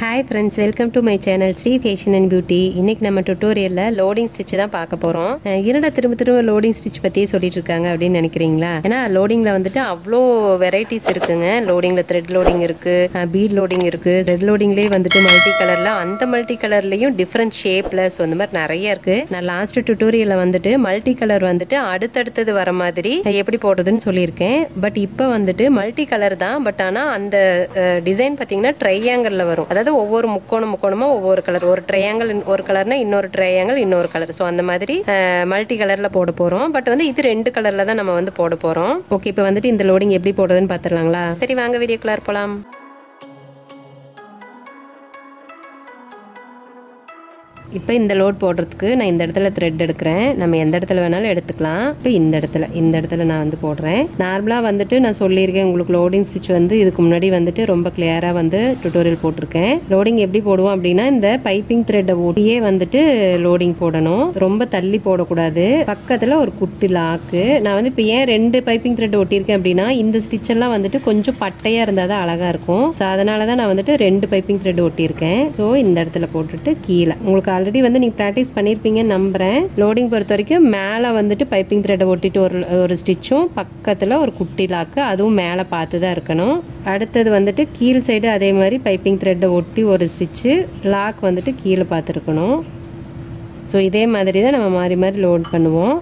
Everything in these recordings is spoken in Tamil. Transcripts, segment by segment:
hi friends welcome to my channel Sri fashion and beauty இன்னைக்கு நம்ம டுட்டோரியலில் லோடிங் ஸ்டிச் தான் பார்க்க போகிறோம் என்னடா திரும்ப திரும்ப லோடிங் ஸ்டிச் பற்றியே சொல்லிட்டு இருக்காங்க அப்படின்னு நினைக்கிறீங்களா ஏன்னா லோடிங்கில் வந்துட்டு அவ்வளோ வெரைட்டிஸ் இருக்குங்க லோடிங்கில் த்ரெட் லோடிங் இருக்குது பீட் லோடிங் இருக்குது த்ரெட் லோடிங்லேயே வந்துட்டு மல்டி கலரில் அந்த மல்டி கலர்லேயும் டிஃப்ரெண்ட் ஷேப்பில் ஸோ அந்த மாதிரி நிறைய இருக்குது நான் லாஸ்ட் டுட்டோரியலில் வந்துட்டு மல்டி கலர் வந்துட்டு அடுத்தடுத்தது வர மாதிரி எப்படி போடுறதுன்னு சொல்லியிருக்கேன் பட் இப்போ வந்துட்டு மல்டி கலர் தான் பட் ஆனால் அந்த டிசைன் பார்த்தீங்கன்னா ட்ரையாங்கிளில் வரும் அதாவது ஒவ்வொரு முக்கோணம் முக்கோணமா ஒவ்வொரு கலர் ஒரு ட்ரையாங்கிள் ஒரு கலர்னா இன்னொரு ட்ரையாங்கிள் இன்னொரு கலர் ஸோ அந்த மாதிரி மல்டி கலர்ல போட போறோம் பட் வந்து இது ரெண்டு கலர்ல தான் நம்ம வந்து போட போறோம் ஓகே இப்போ வந்துட்டு இந்த லோடிங் எப்படி போடுறதுன்னு பார்த்துடலாங்களா சரி வாங்க வீடியோ கலர் போலாம் இப்போ இந்த லோட் போடுறதுக்கு நான் இந்த இடத்துல த்ரெட் எடுக்கிறேன் நம்ம எந்த இடத்துல வேணாலும் எடுத்துக்கலாம் இப்போ இந்த இடத்துல இந்த இடத்துல நான் வந்து போடுறேன் நார்மலாக வந்துட்டு நான் சொல்லியிருக்கேன் உங்களுக்கு லோடிங் ஸ்டிச் வந்து இதுக்கு முன்னாடி வந்துட்டு ரொம்ப கிளியராக வந்து டுட்டோரியல் போட்டிருக்கேன் லோடிங் எப்படி போடுவோம் அப்படின்னா இந்த பைப்பிங் த்ரெட்டை ஓட்டியே வந்துட்டு லோடிங் போடணும் ரொம்ப தள்ளி போடக்கூடாது பக்கத்தில் ஒரு குட்டி லாக்கு நான் வந்து இப்போ ஏன் ரெண்டு பைப்பிங் த்ரெட் ஒட்டியிருக்கேன் அப்படின்னா இந்த ஸ்டிச் எல்லாம் வந்துட்டு கொஞ்சம் பட்டையாக இருந்தால் தான் அழகாக இருக்கும் ஸோ அதனால தான் நான் வந்துட்டு ரெண்டு பைப்பிங் த்ரெட் ஒட்டியிருக்கேன் ஸோ இந்த இடத்துல போட்டுட்டு கீழே உங்களுக்கு ஆல்ரெடி வந்து நீங்கள் ப்ராக்டிஸ் பண்ணியிருப்பீங்கன்னு நம்புகிறேன் லோடிங் பொறுத்த வரைக்கும் மேலே வந்துட்டு பைப்பிங் த்ரெட்டை ஒட்டிட்டு ஒரு ஒரு ஸ்டிச்சும் பக்கத்தில் ஒரு குட்டி லாக்கு அதுவும் மேலே பார்த்து தான் இருக்கணும் அடுத்தது வந்துட்டு கீழ் சைடு அதே மாதிரி பைப்பிங் த்ரெட்டை ஒட்டி ஒரு ஸ்டிச்சு லாக் வந்துட்டு கீழே பார்த்துருக்கணும் ஸோ இதே மாதிரி தான் நம்ம மாறி மாறி லோட் பண்ணுவோம்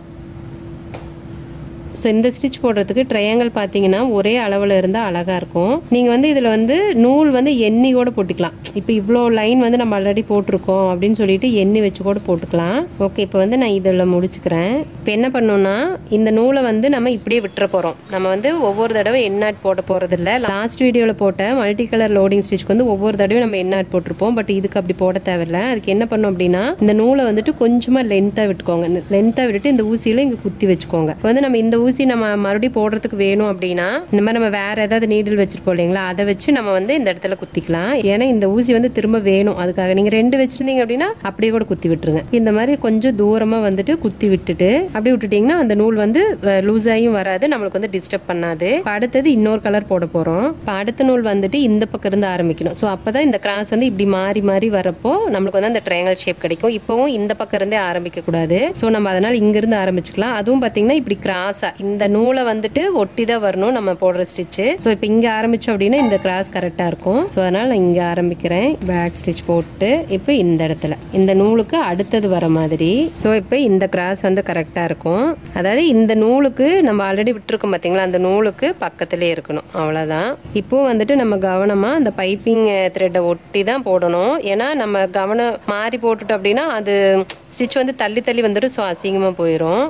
ஸோ இந்த ஸ்டிச் போடுறதுக்கு ட்ரையாங்கிள் பார்த்தீங்கன்னா ஒரே அளவில் இருந்தால் அழகாக இருக்கும் நீங்கள் வந்து இதில் வந்து நூல் வந்து எண்ணி கூட போட்டுக்கலாம் இப்போ இவ்வளோ லைன் வந்து நம்ம ஆல்ரெடி போட்டிருக்கோம் அப்படின்னு சொல்லிட்டு எண்ணி வச்சு கூட போட்டுக்கலாம் ஓகே இப்போ வந்து நான் இதில் முடிச்சுக்கிறேன் இப்போ என்ன பண்ணோம்னா இந்த நூலை வந்து நம்ம இப்படியே விட்டுற போகிறோம் நம்ம வந்து ஒவ்வொரு தடவை எண்ணாட் போட போகிறது இல்லை லாஸ்ட் வீடியோவில் போட்ட மல்டி கலர் லோடிங் ஸ்டிச்க்கு வந்து ஒவ்வொரு தடவையும் நம்ம எண்ணாட் போட்டிருப்போம் பட் இதுக்கு அப்படி போட தேவையில்ல அதுக்கு என்ன பண்ணோம் அப்படின்னா இந்த நூலை வந்துட்டு கொஞ்சமாக லென்த்தாக விட்டுக்கோங்க லென்த்தாக விட்டுட்டு இந்த ஊசியில் இங்கே குத்தி வச்சுக்கோங்க இப்போ வந்து நம்ம இந்த ஊசி நம்ம மறுபடியும் போடுறதுக்கு வேணும் அப்படின்னா இந்த மாதிரி நம்ம வேற ஏதாவது நீடில் வச்சிருப்போம் இல்லைங்களா அதை வச்சு நம்ம வந்து இந்த இடத்துல குத்திக்கலாம் ஏன்னா இந்த ஊசி வந்து திரும்ப வேணும் அதுக்காக நீங்க ரெண்டு வச்சிருந்தீங்க அப்படின்னா அப்படியே கூட குத்தி விட்டுருங்க இந்த மாதிரி கொஞ்சம் தூரமா வந்துட்டு குத்தி விட்டுட்டு அப்படியே விட்டுட்டீங்கன்னா அந்த நூல் வந்து லூஸ் ஆகியும் வராது நம்மளுக்கு வந்து டிஸ்டர்ப் பண்ணாது இப்போ அடுத்தது இன்னொரு கலர் போட போறோம் இப்போ அடுத்த நூல் வந்துட்டு இந்த பக்கம் இருந்து ஆரம்பிக்கணும் ஸோ அப்பதான் இந்த கிராஸ் வந்து இப்படி மாறி மாறி வரப்போ நம்மளுக்கு வந்து அந்த ட்ரையாங்கல் ஷேப் கிடைக்கும் இப்போவும் இந்த பக்கம் இருந்தே ஆரம்பிக்க கூடாது ஸோ நம்ம அதனால இங்க இருந்து ஆரம்பிச்சுக்கலாம் அதுவும் பாத்தீங்கன்னா இப்படி கிராஸா இந்த நூலை வந்துட்டு ஒட்டி தான் வரணும் நம்ம போடுற ஸ்டிச்சு ஸோ இப்போ இங்கே ஆரம்பிச்சோம் அப்படின்னா இந்த கிராஸ் கரெக்டாக இருக்கும் ஸோ அதனால் நான் இங்கே ஆரம்பிக்கிறேன் பேக் ஸ்டிச் போட்டு இப்போ இந்த இடத்துல இந்த நூலுக்கு அடுத்தது வர மாதிரி ஸோ இப்போ இந்த கிராஸ் வந்து கரெக்டாக இருக்கும் அதாவது இந்த நூலுக்கு நம்ம ஆல்ரெடி விட்டுருக்கோம் பார்த்தீங்களா அந்த நூலுக்கு பக்கத்துலேயே இருக்கணும் அவ்வளோதான் இப்போ வந்துட்டு நம்ம கவனமாக அந்த பைப்பிங் த்ரெட்டை ஒட்டி தான் போடணும் ஏன்னா நம்ம கவனம் மாறி போட்டுட்டோம் அப்படின்னா அது ஸ்டிச் வந்து தள்ளி தள்ளி வந்துட்டு ஸோ அசிங்கமாக போயிடும்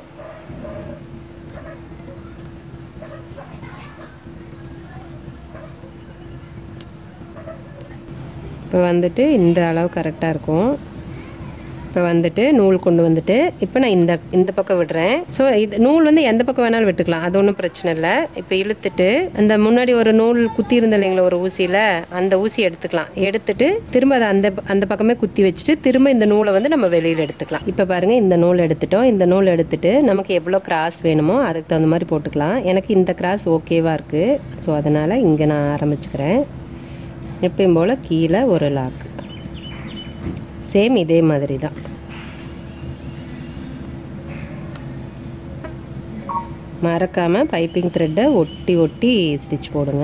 இப்போ வந்துட்டு இந்த அளவு கரெக்டாக இருக்கும் இப்போ வந்துட்டு நூல் கொண்டு வந்துட்டு இப்போ நான் இந்த இந்த பக்கம் விடுறேன் ஸோ இது நூல் வந்து எந்த பக்கம் வேணாலும் விட்டுக்கலாம் அது ஒன்றும் பிரச்சனை இல்லை இப்போ இழுத்துட்டு அந்த முன்னாடி ஒரு நூல் குத்தி இருந்த இல்லைங்களா ஒரு ஊசியில் அந்த ஊசி எடுத்துக்கலாம் எடுத்துட்டு திரும்ப அதை அந்த அந்த பக்கமே குத்தி வச்சுட்டு திரும்ப இந்த நூலை வந்து நம்ம வெளியில் எடுத்துக்கலாம் இப்போ பாருங்கள் இந்த நூல் எடுத்துட்டோம் இந்த நூல் எடுத்துட்டு நமக்கு எவ்வளோ கிராஸ் வேணுமோ அதுக்கு தகுந்த மாதிரி போட்டுக்கலாம் எனக்கு இந்த கிராஸ் ஓகேவாக இருக்குது ஸோ அதனால் இங்கே நான் ஆரம்பிச்சுக்கிறேன் எப்பயும் போல் கீழே ஒரு லாக்கு சேம் இதே மாதிரி தான் மறக்காமல் பைப்பிங் த்ரெட்டை ஒட்டி ஒட்டி ஸ்டிச் போடுங்க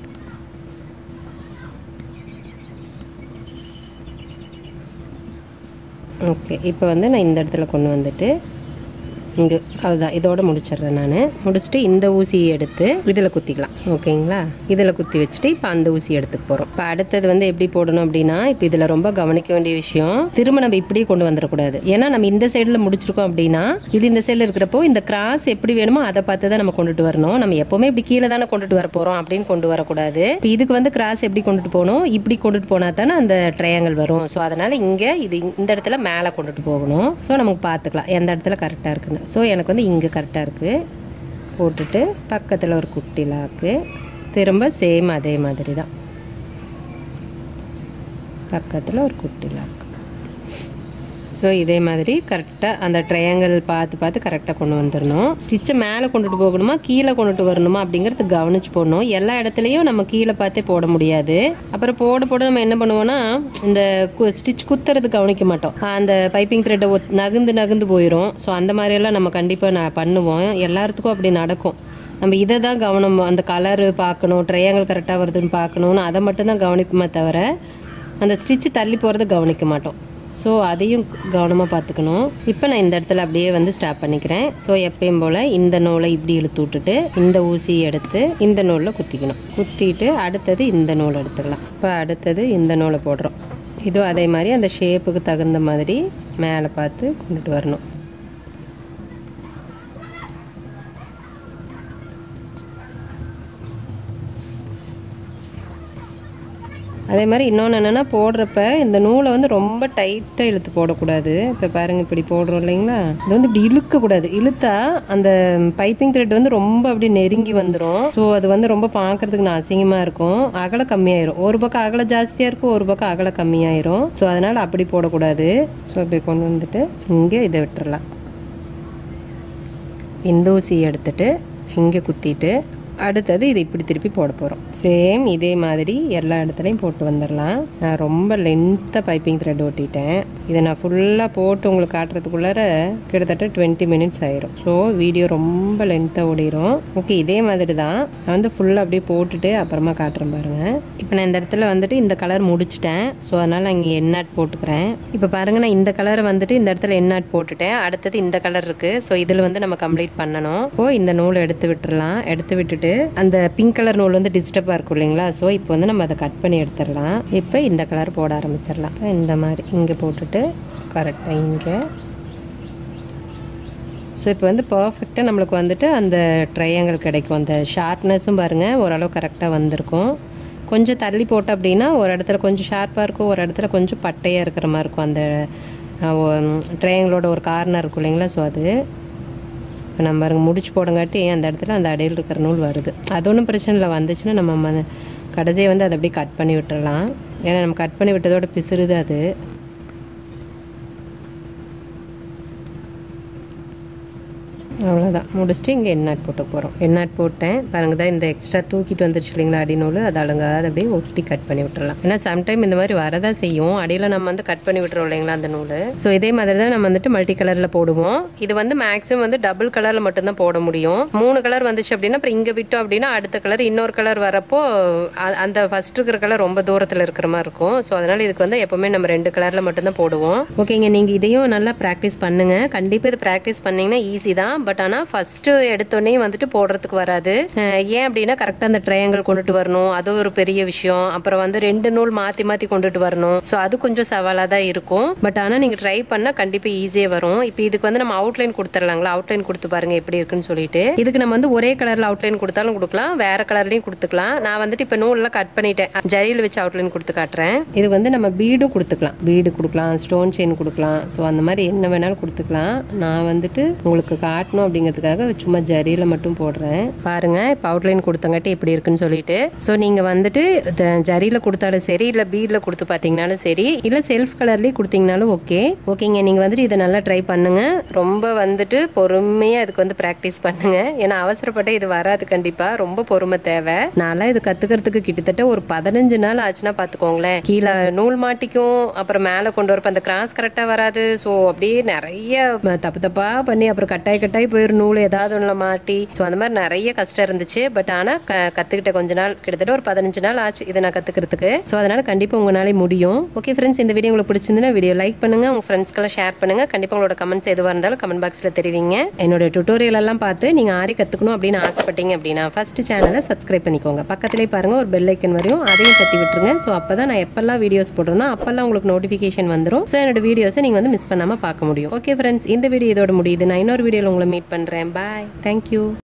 ஓகே இப்போ வந்து நான் இந்த இடத்துல கொண்டு வந்துட்டு இங்கே அதுதான் இதோட முடிச்சிடுறேன் நான் முடிச்சுட்டு இந்த ஊசியை எடுத்து இதில் குத்திக்கலாம் ஓகேங்களா இதில் குத்தி வச்சுட்டு இப்போ அந்த ஊசி எடுத்துக்க போகிறோம் இப்போ அடுத்தது வந்து எப்படி போடணும் அப்படின்னா இப்போ இதில் ரொம்ப கவனிக்க வேண்டிய விஷயம் திரும்ப நம்ம இப்படியே கொண்டு வந்துடக்கூடாது ஏன்னா நம்ம இந்த சைடில் முடிச்சிருக்கோம் அப்படின்னா இது இந்த சைடில் இருக்கிறப்போ இந்த கிராஸ் எப்படி வேணுமோ அதை பார்த்து தான் நம்ம கொண்டுட்டு வரணும் நம்ம எப்போவுமே இப்படி கீழே தானே கொண்டுட்டு வர போகிறோம் அப்படின்னு கொண்டு வரக்கூடாது இப்போ இதுக்கு வந்து கிராஸ் எப்படி கொண்டுட்டு போகணும் இப்படி கொண்டுட்டு போனால் தானே அந்த ட்ரையாங்கிள் வரும் ஸோ அதனால் இங்கே இது இந்த இடத்துல மேலே கொண்டுட்டு போகணும் ஸோ நமக்கு பார்த்துக்கலாம் எந்த இடத்துல கரெக்டாக இருக்குன்னு ஸோ எனக்கு வந்து இங்கே கரெக்டாக இருக்குது போட்டுட்டு பக்கத்தில் ஒரு குட்டி லாக்கு திரும்ப சேம் அதே மாதிரி தான் பக்கத்தில் ஒரு குட்டி லாக்கு ஸோ இதே மாதிரி கரெக்டாக அந்த ட்ரையாங்கிள் பார்த்து பார்த்து கரெக்டாக கொண்டு வந்துடணும் ஸ்டிச்சை மேலே கொண்டுட்டு போகணுமா கீழே கொண்டுட்டு வரணுமா அப்படிங்கிறது கவனிச்சு போடணும் எல்லா இடத்துலையும் நம்ம கீழே பார்த்தே போட முடியாது அப்புறம் போட போட நம்ம என்ன பண்ணுவோம்னா இந்த ஸ்டிச் குத்துறது கவனிக்க மாட்டோம் அந்த பைப்பிங் த்ரெட்டை நகுந்து நகுந்து போயிடும் ஸோ அந்த மாதிரியெல்லாம் நம்ம கண்டிப்பாக நான் பண்ணுவோம் எல்லாத்துக்கும் அப்படி நடக்கும் நம்ம இதை தான் கவனம் அந்த கலரு பார்க்கணும் ட்ரையாங்கிள் கரெக்டாக வருதுன்னு பார்க்கணும்னு அதை மட்டும்தான் கவனிப்போமே தவிர அந்த ஸ்டிச்சு தள்ளி போகிறத கவனிக்க மாட்டோம் ஸோ அதையும் கவனமாக பார்த்துக்கணும் இப்போ நான் இந்த இடத்துல அப்படியே வந்து ஸ்டாப் பண்ணிக்கிறேன் ஸோ எப்பயும் போல் இந்த நூலை இப்படி இழுத்து விட்டுட்டு இந்த ஊசியை எடுத்து இந்த நூலில் குத்திக்கணும் குத்திட்டு அடுத்தது இந்த நூல் எடுத்துக்கலாம் இப்போ அடுத்தது இந்த நூலை போடுறோம் இதுவும் அதே மாதிரி அந்த ஷேப்புக்கு தகுந்த மாதிரி மேலே பார்த்து கொண்டுட்டு வரணும் அதே மாதிரி இன்னொன்று என்னென்னா போடுறப்ப இந்த நூலை வந்து ரொம்ப டைட்டாக இழுத்து போடக்கூடாது இப்போ பாருங்க இப்படி போடுறோம் இல்லைங்களா இது வந்து இப்படி இழுக்கக்கூடாது இழுத்தா அந்த பைப்பிங் த்ரெட் வந்து ரொம்ப அப்படி நெருங்கி வந்துடும் ஸோ அது வந்து ரொம்ப பார்க்கறதுக்கு நான் அசிங்கமாக இருக்கும் அகலம் கம்மியாயிரும் ஒரு பக்கம் அகலம் ஜாஸ்தியாக இருக்கும் ஒரு பக்கம் அகலம் கம்மியாயிரும் ஸோ அதனால் அப்படி போடக்கூடாது ஸோ இப்படி கொண்டு வந்துட்டு இங்கே இதை விட்டுறலாம் இந்த ஊசி எடுத்துட்டு இங்கே குத்திட்டு அடுத்தது இது இப்படி திருப்பி போட போகிறோம் சேம் இதே மாதிரி எல்லா இடத்துலையும் போட்டு வந்துடலாம் நான் ரொம்ப லென்த்தாக பைப்பிங் த்ரெட் ஒட்டிட்டேன் இதை நான் ஃபுல்லாக போட்டு உங்களுக்கு காட்டுறதுக்குள்ளார கிட்டத்தட்ட டுவெண்ட்டி மினிட்ஸ் ஆயிரும் ஸோ வீடியோ ரொம்ப லென்த்தாக ஓடிடும் ஓகே இதே மாதிரி தான் நான் வந்து ஃபுல்லாக அப்படியே போட்டுட்டு அப்புறமா காட்டுறேன் பாருங்கள் இப்போ நான் இந்த இடத்துல வந்துட்டு இந்த கலர் முடிச்சிட்டேன் ஸோ அதனால் நான் இங்கே எண்ணாட் போட்டுக்கிறேன் இப்போ பாருங்கள் நான் இந்த கலரை வந்துட்டு இந்த இடத்துல எண்ணாட் போட்டுட்டேன் அடுத்தது இந்த கலர் இருக்குது ஸோ இதில் வந்து நம்ம கம்ப்ளீட் பண்ணணும் இப்போ இந்த நூலை எடுத்து விட்டுறலாம் எடுத்து விட்டுட்டு அந்த பிங்க் கலர் நூல் வந்து டிஸ்டர்பாக இருக்கும் இல்லைங்களா ஸோ இப்போ வந்து நம்ம அதை கட் பண்ணி எடுத்துடலாம் இப்போ இந்த கலர் போட ஆரம்பிச்சிடலாம் இப்போ இந்த மாதிரி இங்கே போட்டுட்டு கரெக்டாக இங்கே ஸோ இப்போ வந்து பர்ஃபெக்டாக நம்மளுக்கு வந்துட்டு அந்த ட்ரையாங்கிள் கிடைக்கும் அந்த ஷார்ப்னஸும் பாருங்கள் ஓரளவு கரெக்டாக வந்திருக்கும் கொஞ்சம் தள்ளி போட்டோம் அப்படின்னா ஒரு இடத்துல கொஞ்சம் ஷார்ப்பாக இருக்கும் ஒரு இடத்துல கொஞ்சம் பட்டையாக இருக்கிற மாதிரி இருக்கும் அந்த ட்ரையாங்கிளோட ஒரு கார்னர் இருக்கும் இல்லைங்களா ஸோ அது இப்போ நம்ம பாருங்க முடிச்சு போடங்காட்டி அந்த இடத்துல அந்த அடையில் இருக்கிற நூல் வருது அது ஒன்றும் பிரச்சனை இல்லை வந்துச்சுன்னா நம்ம ம கடைசியை வந்து அதை அப்படியே கட் பண்ணி விட்டுறலாம் ஏன்னா நம்ம கட் பண்ணி விட்டதோட பிசுறுது அது அவ்வளோதான் முடிச்சுட்டு இங்கே எண்ணாட் போட்டு போகிறோம் எண்ணாட் போட்டேன் பாருங்க தான் இந்த எக்ஸ்ட்ரா தூக்கிட்டு வந்துருச்சு இல்லைங்களா அடி நூல் அது அழுங்காத அப்படியே ஒட்டி கட் பண்ணி விட்டுறலாம் ஏன்னா சம்டைம் இந்த மாதிரி வரதான் செய்யும் அடியில் நம்ம வந்து கட் பண்ணி விட்டுறோம் இல்லைங்களா அந்த நூல் ஸோ இதே மாதிரி தான் நம்ம வந்துட்டு மல்டி கலரில் போடுவோம் இது வந்து மேக்ஸிமம் வந்து டபுள் கலரில் மட்டும்தான் போட முடியும் மூணு கலர் வந்துச்சு அப்படின்னா அப்புறம் இங்கே விட்டோம் அப்படின்னா அடுத்த கலர் இன்னொரு கலர் வரப்போ அ- அந்த ஃபர்ஸ்ட் இருக்கிற கலர் ரொம்ப தூரத்தில் இருக்கிற மாதிரி இருக்கும் ஸோ அதனால் இதுக்கு வந்து எப்போவுமே நம்ம ரெண்டு கலரில் மட்டும்தான் போடுவோம் ஓகேங்க நீங்கள் இதையும் நல்லா ப்ராக்டிஸ் பண்ணுங்க கண்டிப்பாக இது ப்ராக்டிஸ் பண்ணீங்கன்னா ஈஸி தான் பட் ஆனால் ஃபர்ஸ்ட் எடுத்தோடனே வந்துட்டு போடுறதுக்கு வராது அஹ் ஏன் அப்படின்னா கரெக்டாக அந்த ட்ரையாங்கிள் கொண்டுட்டு வரணும் அது ஒரு பெரிய விஷயம் அப்புறம் வந்து ரெண்டு நூல் மாற்றி மாற்றி கொண்டுட்டு வரணும் ஸோ அது கொஞ்சம் சவாலாக தான் இருக்கும் பட் ஆனால் நீங்கள் ட்ரை பண்ணால் கண்டிப்பாக ஈஸியாக வரும் இப்போ இதுக்கு வந்து நம்ம அவுட்லைன் கொடுத்துடலாங்களா அவுட்லைன் கொடுத்து பாருங்க எப்படி இருக்குன்னு சொல்லிட்டு இதுக்கு நம்ம வந்து ஒரே கலரில் அவுட்லைன் கொடுத்தாலும் கொடுக்கலாம் வேற கலர்லையும் கொடுத்துக்கலாம் நான் வந்துட்டு இப்போ நூல்லாம் கட் பண்ணிட்டேன் ஜரியில் வச்சு அவுட்லைன் கொடுத்து காட்டுறேன் இது வந்து நம்ம பீடும் கொடுத்துக்கலாம் பீடு கொடுக்கலாம் ஸ்டோன் செயின் கொடுக்கலாம் ஸோ அந்த மாதிரி என்ன வேணாலும் கொடுத்துக்கலாம் நான் வந்துட்டு உங்களுக்கு காட்டணும் அப்படிங்கிறதுக்காக சும்மா ஜரியில் மட்டும் போடுறேன் பாருங்க இப்போ அவுட்லைன் கொடுத்தங்காட்டி எப்படி இருக்குன்னு சொல்லிட்டு ஸோ நீங்கள் வந்துட்டு ஜரியில் கொடுத்தாலும் சரி இல்லை பீடில் கொடுத்து பார்த்தீங்கனாலும் சரி இல்லை செல்ஃப் கலர்லேயே கொடுத்தீங்கனாலும் ஓகே ஓகேங்க நீங்கள் வந்துட்டு இதை நல்லா ட்ரை பண்ணுங்க ரொம்ப வந்துட்டு பொறுமையாக இதுக்கு வந்து ப்ராக்டிஸ் பண்ணுங்க ஏன்னா அவசரப்பட்ட இது வராது கண்டிப்பாக ரொம்ப பொறுமை தேவை நான்லாம் இது கற்றுக்கிறதுக்கு கிட்டத்தட்ட ஒரு பதினஞ்சு நாள் ஆச்சுன்னா பார்த்துக்கோங்களேன் கீழே நூல் மாட்டிக்கும் அப்புறம் மேலே கொண்டு வரப்ப அந்த கிராஸ் கரெக்டாக வராது ஸோ அப்படியே நிறைய ம- தப்பு தப்பாக பண்ணி அப்புறம் கட்டாய் கட்டாய் போயிடும் நூல் ஏதாவது ஒன்றில் மாட்டி ஸோ அந்த மாதிரி நிறைய கஷ்டம் இருந்துச்சு பட் ஆனால் க கற்றுக்கிட்ட கொஞ்ச நாள் கிட்டத்தட்ட ஒரு பதினஞ்சு நாள் ஆச்சு இதை நான் கற்றுக்கிறதுக்கு ஸோ அதனால் கண்டிப்பாக உங்களாலே முடியும் ஓகே ஃப்ரெண்ட்ஸ் இந்த வீடியோ உங்களுக்கு பிடிச்சிருந்தா வீடியோ லைக் பண்ணுங்கள் உங்கள் ஃப்ரெண்ட்ஸ்க்கெல்லாம் ஷேர் பண்ணுங்கள் கண்டிப்பாக உங்களோட கமெண்ட்ஸ் எதுவாக இருந்தாலும் கமெண்ட் பாக்ஸில் தெரிவிங்க என்னோட டுட்டோரியல் எல்லாம் பார்த்து நீங்கள் ஆரி கற்றுக்கணும் அப்படின்னு ஆசைப்பட்டீங்க அப்படின்னா ஃபர்ஸ்ட் சேனலை சப்ஸ்கிரைப் பண்ணிக்கோங்க பக்கத்துலேயே பாருங்கள் ஒரு பெல் ஐக்கன் வரையும் அதையும் தட்டி விட்டுருங்க ஸோ அப்போ தான் நான் எப்பெல்லாம் வீடியோஸ் போடுறேனோ அப்பெல்லாம் உங்களுக்கு நோட்டிஃபிகேஷன் வந்துடும் ஸோ என்னோட வீடியோஸை நீங்கள் வந்து மிஸ் பண்ணாமல் பார்க்க முடியும் ஓகே ஃப்ரெண்ட்ஸ் இந்த வீடியோ இதோட முடியுது நான் இன்னொரு வீடியோவில் உங்களை மீட் பண்ணுறேன் பாய் தேங்க்யூ